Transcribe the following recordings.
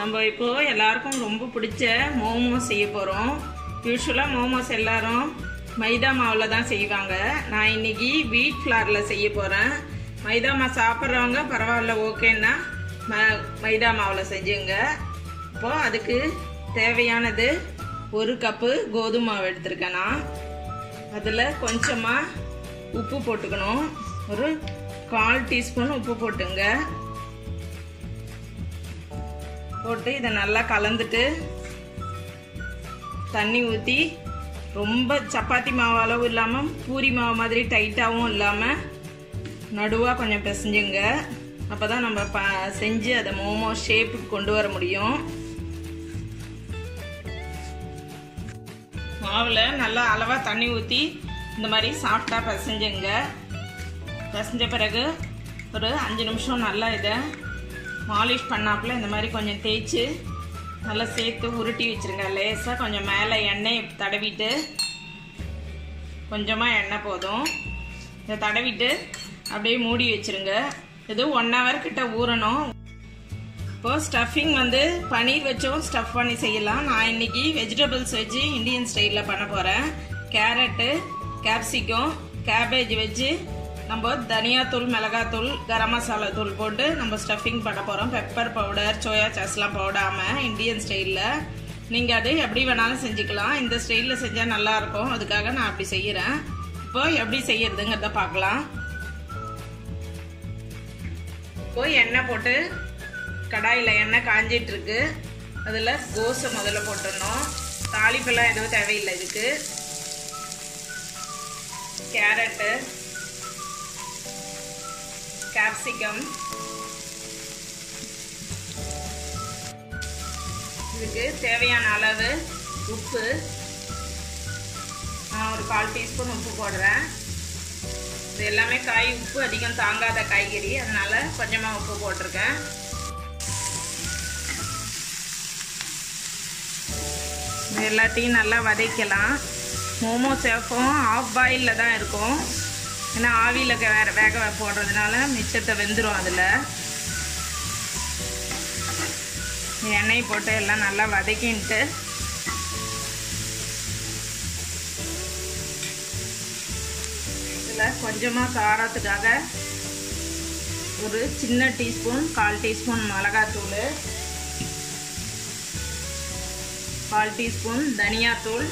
நம்ம இப்போ எல்லாருக்கும் ரொம்ப பிடிச்ச மோமோஸ் செய்ய போகிறோம் யூஸ்வலாக மோமோஸ் எல்லாரும் மைதா மாவில் தான் செய்வாங்க நான் இன்னைக்கு வீட் ஃப்ளாரில் செய்ய போகிறேன் மைதா மாவு சாப்பிட்றவங்க பரவாயில்ல ஓகேன்னா ம மைதா மாவில் செஞ்சுங்க இப்போது அதுக்கு தேவையானது ஒரு கப்பு கோதுமை மாவு எடுத்திருக்கேன் நான் அதில் கொஞ்சமாக உப்பு போட்டுக்கணும் ஒரு கால் டீஸ்பூன் உப்பு போட்டுங்க போட்டு இதை நல்லா கலந்துட்டு தண்ணி ஊற்றி ரொம்ப சப்பாத்தி மாவு அளவு இல்லாமல் பூரி மாவு மாதிரி டைட்டாகவும் இல்லாமல் நடுவாக கொஞ்சம் பிசைஞ்சுங்க அப்போ தான் நம்ம ப செஞ்சு அதை மோமோ ஷேப்புக்கு கொண்டு வர முடியும் மாவில் நல்லா அளவாக தண்ணி ஊற்றி இந்த மாதிரி சாஃப்டாக பிசைஞ்சுங்க பிசைஞ்ச பிறகு ஒரு அஞ்சு நிமிஷம் நல்லா இதை மாலிஷ் பண்ணாப்புல இந்த மாதிரி கொஞ்சம் தேய்ச்சி நல்லா சேர்த்து உருட்டி வச்சுருங்க லேசாக கொஞ்சம் மேலே எண்ணெய் தடவிட்டு கொஞ்சமாக எண்ணெய் போதும் இதை தடவிட்டு அப்படியே மூடி வச்சுருங்க இது ஒன் ஹவர் கிட்ட ஊறணும் இப்போது ஸ்டஃபிங் வந்து பன்னீர் வச்சும் ஸ்டஃப் பண்ணி செய்யலாம் நான் இன்னைக்கு வெஜிடபிள்ஸ் வச்சு இந்தியன் ஸ்டைலில் பண்ண போகிறேன் கேரட்டு கேப்சிகம் கேபேஜ் வச்சு நம்ம தனியாத்தூள் மிளகாத்தூள் கரம் மசாலா தூள் போட்டு நம்ம ஸ்டஃபிங் பண்ண போகிறோம் பெப்பர் பவுடர் சோயா சாஸ்லாம் போடாமல் இந்தியன் ஸ்டைலில் நீங்கள் அது எப்படி வேணாலும் செஞ்சுக்கலாம் இந்த ஸ்டைலில் செஞ்சால் நல்லாயிருக்கும் அதுக்காக நான் அப்படி செய்கிறேன் இப்போ எப்படி செய்யறதுங்கிறத பார்க்கலாம் இப்போ எண்ணெய் போட்டு கடாயில் எண்ணெய் காஞ்சிட்டு இருக்கு அதில் கோஸை முதல்ல போட்டுடணும் தாளிப்பெல்லாம் எதுவும் தேவையில்லை இதுக்கு கேரட்டு கேப்சிகம் இதுக்கு தேவையான அளவு உப்பு நான் ஒரு கால் டீஸ்பூன் உப்பு போடுறேன் இது எல்லாமே காய் உப்பு அதிகம் தாங்காத காய்கறி அதனால கொஞ்சமாக உப்பு போட்டிருக்கேன் இது எல்லாத்தையும் நல்லா வதக்கலாம் மோமோ சேஃபும் ஆஃப் பாயிலில் தான் இருக்கும் ஏன்னா ஆவியில் வேற வேக போடுறதுனால மிச்சத்தை வெந்துடும் அதில் எண்ணெய் போட்டு எல்லாம் நல்லா வதக்கின்ட்டு இதில் கொஞ்சமாக காரத்துக்காக ஒரு சின்ன டீஸ்பூன் கால் டீஸ்பூன் மிளகாத்தூள் கால் டீஸ்பூன் தனியாத்தூள்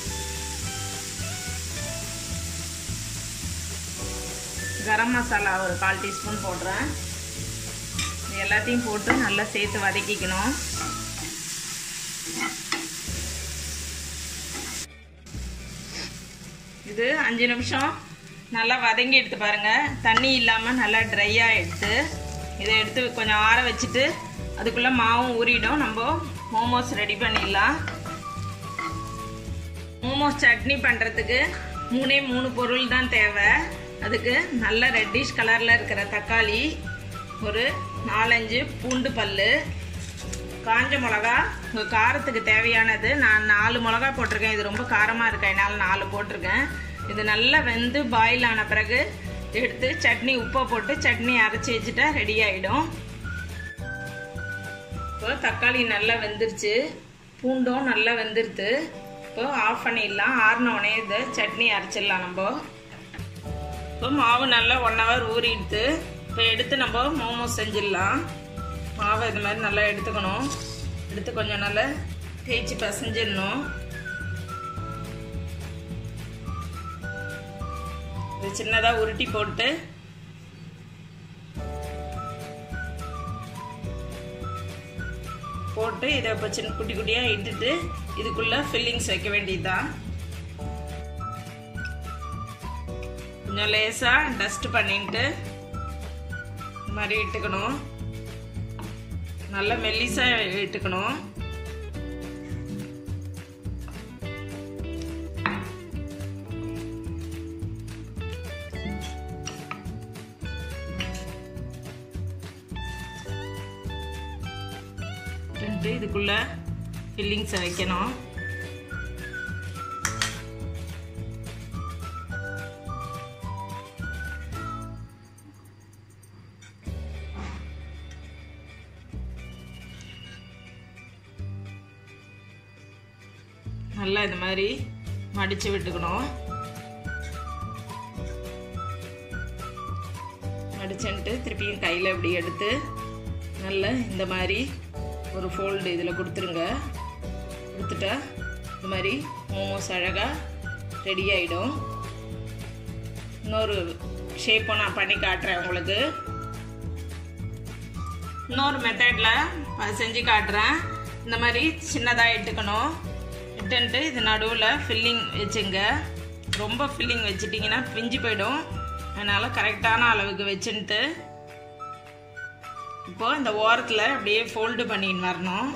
கரம் மசாலா ஒரு கால் டீஸ்பூன் போடுறேன் இது எல்லாத்தையும் போட்டு நல்லா சேர்த்து வதக்கிக்கணும் இது அஞ்சு நிமிஷம் நல்லா வதங்கி எடுத்து பாருங்க தண்ணி இல்லாமல் நல்லா ட்ரையாக எடுத்து இதை எடுத்து கொஞ்சம் ஆற வச்சுட்டு அதுக்குள்ளே மாவும் ஊறிடும் நம்ம மோமோஸ் ரெடி பண்ணிடலாம் மோமோஸ் சட்னி பண்ணுறதுக்கு மூணே மூணு பொருள் தான் தேவை அதுக்கு நல்ல ரெட்டிஷ் கலரில் இருக்கிற தக்காளி ஒரு நாலஞ்சு பூண்டு பல் காஞ்ச மிளகா உங்கள் காரத்துக்கு தேவையானது நான் நாலு மிளகா போட்டிருக்கேன் இது ரொம்ப காரமாக இருக்கனால நாலு போட்டிருக்கேன் இது நல்லா வெந்து பாயில் ஆன பிறகு எடுத்து சட்னி உப்பை போட்டு சட்னி அரைச்சி வச்சுட்டா ரெடி ஆகிடும் இப்போ தக்காளி நல்லா வெந்துருச்சு பூண்டும் நல்லா வெந்துருது இப்போ ஆஃப் பண்ணிடலாம் ஆறினோடனே இதை சட்னி அரைச்சிடலாம் நம்ம இப்போ மாவு நல்லா ஒன் ஹவர் ஊறிடுது இப்போ எடுத்து நம்ம மோமோஸ் செஞ்சிடலாம் மாவை இது மாதிரி நல்லா எடுத்துக்கணும் எடுத்து கொஞ்சம் நல்லா தேய்ச்சி பசைஞ்சிடணும் இது சின்னதாக உருட்டி போட்டு போட்டு இதை இப்போ சின்ன குட்டி குட்டியாக இட்டுட்டு இதுக்குள்ளே ஃபில்லிங்ஸ் வைக்க வேண்டியதுதான் கொஞ்சம் லேசாக டஸ்ட் பண்ணிட்டு இந்த மாதிரி இட்டுக்கணும் நல்லா மெல்லிசாக இட்டுக்கணும் இதுக்குள்ள ஃபில்லிங்ஸை வைக்கணும் நல்லா இந்த மாதிரி மடித்து விட்டுக்கணும் மடிச்சுன்ட்டு திருப்பியும் கையில் இப்படி எடுத்து நல்லா இந்த மாதிரி ஒரு ஃபோல்டு இதில் கொடுத்துருங்க கொடுத்துட்டா இந்த மாதிரி மோமோஸ் அழகாக ரெடி ஆகிடும் இன்னொரு ஷேப்பும் நான் பண்ணி காட்டுறேன் உங்களுக்கு இன்னொரு மெத்தடில் செஞ்சு காட்டுறேன் இந்த மாதிரி சின்னதாக இட்டுக்கணும் இட்டுன்ட்டு இது நடுவில் ஃபில்லிங் வச்சுங்க ரொம்ப ஃபில்லிங் வச்சிட்டிங்கன்னா பிஞ்சு போயிடும் அதனால் கரெக்டான அளவுக்கு வச்சுன்ட்டு இப்போது இந்த ஓரத்தில் அப்படியே ஃபோல்டு பண்ணின்னு வரணும்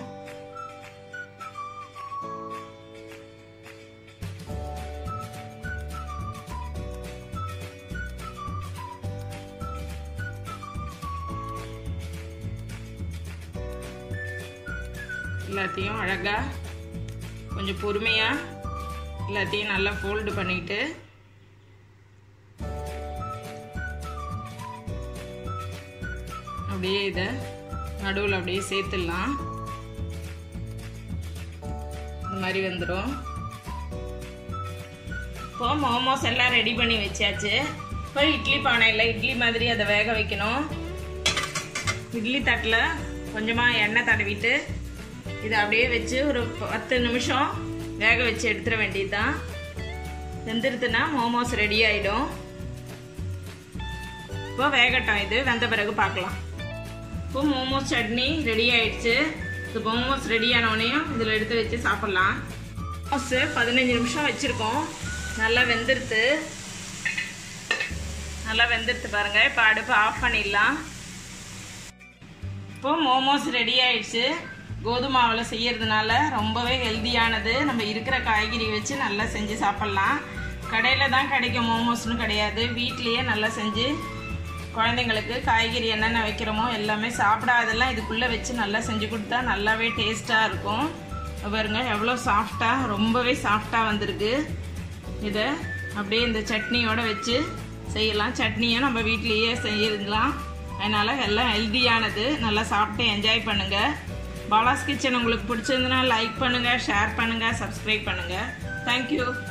எல்லாத்தையும் அழகாக கொஞ்சம் பொறுமையாக எல்லாத்தையும் நல்லா ஃபோல்டு பண்ணிட்டு அப்படியே இதை நடுவில் அப்படியே சேர்த்துடலாம் இந்த மாதிரி வந்துடும் இப்போ மோமோஸ் எல்லாம் ரெடி பண்ணி வச்சாச்சு இப்போ இட்லி பானையில் இட்லி மாதிரி அதை வேக வைக்கணும் இட்லி தட்டில் கொஞ்சமாக எண்ணெய் தடவிட்டு இதை அப்படியே வச்சு ஒரு பத்து நிமிஷம் வேக வச்சு எடுத்துட வேண்டியது தான் வெந்துருத்துனா மோமோஸ் ரெடி ஆகிடும் இப்போ வேகட்டும் இது வெந்த பிறகு பார்க்கலாம் இப்போ மோமோஸ் சட்னி ரெடி ஆயிடுச்சு இது மோமோஸ் ரெடி ஆனோடனையும் இதில் எடுத்து வச்சு சாப்பிட்லாம் மோமோஸ் பதினஞ்சு நிமிஷம் வச்சுருக்கோம் நல்லா வெந்துருத்து நல்லா வெந்துருத்து பாருங்கள் இப்போ அடுப்பு ஆஃப் பண்ணிடலாம் இப்போ மோமோஸ் ரெடி ஆயிடுச்சு கோதுமாவில் செய்யறதுனால ரொம்பவே ஹெல்தியானது நம்ம இருக்கிற காய்கறி வச்சு நல்லா செஞ்சு சாப்பிட்லாம் கடையில் தான் கிடைக்கும் மோமோஸ்னு கிடையாது வீட்லேயே நல்லா செஞ்சு குழந்தைங்களுக்கு காய்கறி என்னென்ன வைக்கிறோமோ எல்லாமே சாப்பிடாதெல்லாம் இதுக்குள்ளே வச்சு நல்லா செஞ்சு கொடுத்தா நல்லாவே டேஸ்ட்டாக இருக்கும் பாருங்க எவ்வளோ சாஃப்டாக ரொம்பவே சாஃப்டாக வந்திருக்கு இதை அப்படியே இந்த சட்னியோட வச்சு செய்யலாம் சட்னியும் நம்ம வீட்லேயே செய்யலாம் அதனால் எல்லாம் ஹெல்தியானது நல்லா சாப்பிட்டு என்ஜாய் பண்ணுங்கள் பாலாஸ் கிச்சன் உங்களுக்கு பிடிச்சிருந்தனா லைக் பண்ணுங்கள் ஷேர் பண்ணுங்கள் சப்ஸ்கிரைப் பண்ணுங்கள் தேங்க்யூ